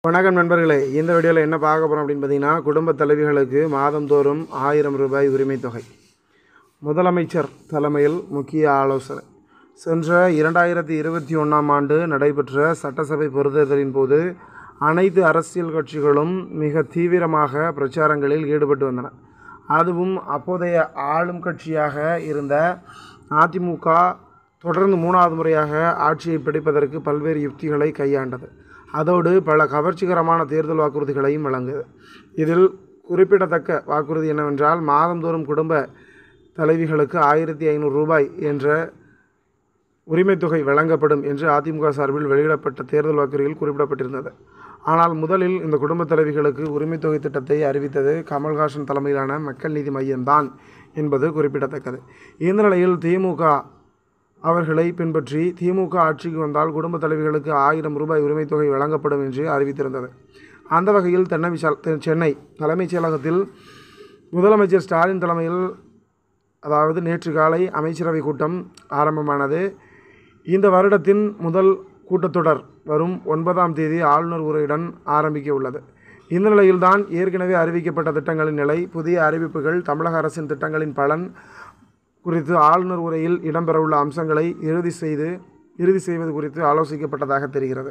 வணக்கம் நண்பர்களே இந்த வீடியோவில் என்ன பார்க்க போகிறோம் அப்படின்னு பார்த்தீங்கன்னா குடும்ப தலைவிகளுக்கு மாதந்தோறும் ஆயிரம் ரூபாய் உரிமைத் தொகை முதலமைச்சர் தலைமையில் முக்கிய ஆலோசனை சென்ற இரண்டாயிரத்தி இருபத்தி ஒன்றாம் ஆண்டு நடைபெற்ற சட்டசபை பொறுத்தேர்தலின் போது அனைத்து அரசியல் கட்சிகளும் மிக தீவிரமாக பிரச்சாரங்களில் ஈடுபட்டு வந்தன அதுவும் அப்போதைய ஆளும் கட்சியாக இருந்த அதிமுக தொடர்ந்து மூணாவது முறையாக ஆட்சியை பிடிப்பதற்கு பல்வேறு யுக்திகளை கையாண்டது அதோடு பல கவர்ச்சிகரமான தேர்தல் வாக்குறுதிகளையும் வழங்குது இதில் குறிப்பிடத்தக்க வாக்குறுதி என்னவென்றால் மாதந்தோறும் குடும்ப தலைவிகளுக்கு ஆயிரத்தி ஐநூறு ரூபாய் என்ற உரிமைத் தொகை வழங்கப்படும் என்று அதிமுக சார்பில் வெளியிடப்பட்ட தேர்தல் வாக்குறுதியில் குறிப்பிடப்பட்டிருந்தது ஆனால் முதலில் இந்த குடும்ப தலைவிகளுக்கு உரிமைத் தொகை திட்டத்தை அறிவித்தது கமல்ஹாசன் தலைமையிலான மக்கள் நீதி மையம்தான் என்பது குறிப்பிடத்தக்கது இந்த நிலையில் திமுக அவர்களை பின்பற்றி திமுக ஆட்சிக்கு வந்தால் குடும்ப தலைவிகளுக்கு ஆயிரம் ரூபாய் உரிமைத் தொகை வழங்கப்படும் என்று அறிவித்திருந்தது அந்த வகையில் தென்னவிசால் தெ- சென்னை தலைமைச் செயலகத்தில் முதலமைச்சர் ஸ்டாலின் தலைமையில் அதாவது நேற்று காலை அமைச்சரவை கூட்டம் ஆரம்பமானது இந்த வருடத்தின் முதல் கூட்டத்தொடர் வரும் ஒன்பதாம் தேதி ஆளுநர் உரையுடன் ஆரம்பிக்க உள்ளது இந்த நிலையில்தான் ஏற்கனவே அறிவிக்கப்பட்ட திட்டங்களின் நிலை புதிய அறிவிப்புகள் தமிழக அரசின் திட்டங்களின் பலன் குறித்து ஆளுநர் உரையில் இடம்பெறவுள்ள அம்சங்களை இறுதி செய்து இறுதி செய்வது குறித்து ஆலோசிக்கப்பட்டதாக தெரிகிறது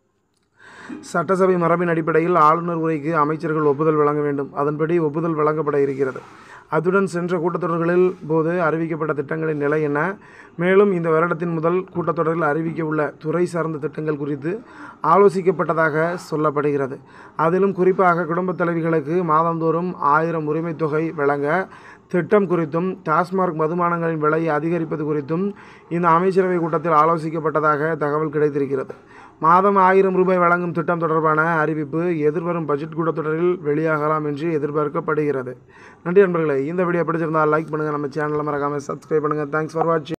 சட்டசபை மரபின் அடிப்படையில் ஆளுநர் உரைக்கு அமைச்சர்கள் ஒப்புதல் வழங்க வேண்டும் அதன்படி ஒப்புதல் வழங்கப்பட இருக்கிறது அத்துடன் சென்ற கூட்டத்தொடர்களில் போது அறிவிக்கப்பட்ட திட்டங்களின் நிலை என்ன மேலும் இந்த வருடத்தின் முதல் கூட்டத்தொடரில் அறிவிக்க உள்ள துறை சார்ந்த திட்டங்கள் குறித்து ஆலோசிக்கப்பட்டதாக சொல்லப்படுகிறது அதிலும் குறிப்பாக குடும்பத் தலைவிகளுக்கு மாதந்தோறும் ஆயிரம் உரிமைத் தொகை வழங்க திட்டம் குறித்தும் டாஸ்மார்க் மதுபானங்களின் விலையை அதிகரிப்பது குறித்தும் இந்த அமைச்சரவை கூட்டத்தில் ஆலோசிக்கப்பட்டதாக தகவல் கிடைத்திருக்கிறது மாதம் ஆயிரம் ரூபாய் வழங்கும் திட்டம் தொடர்பான அறிவிப்பு எதிர்வரும் பட்ஜெட் கூட்டத்தொடரில் வெளியாகலாம் என்று எதிர்பார்க்கப்படுகிறது நன்றி நண்பர்களே இந்த வீடியோ பிடிச்சிருந்தால் லைக் பண்ணுங்கள் நம்ம சேனலை மறக்காமல் சப்ஸ்கிரைப் பண்ணுங்கள் தேங்க்ஸ் ஃபார் வாட்சிங்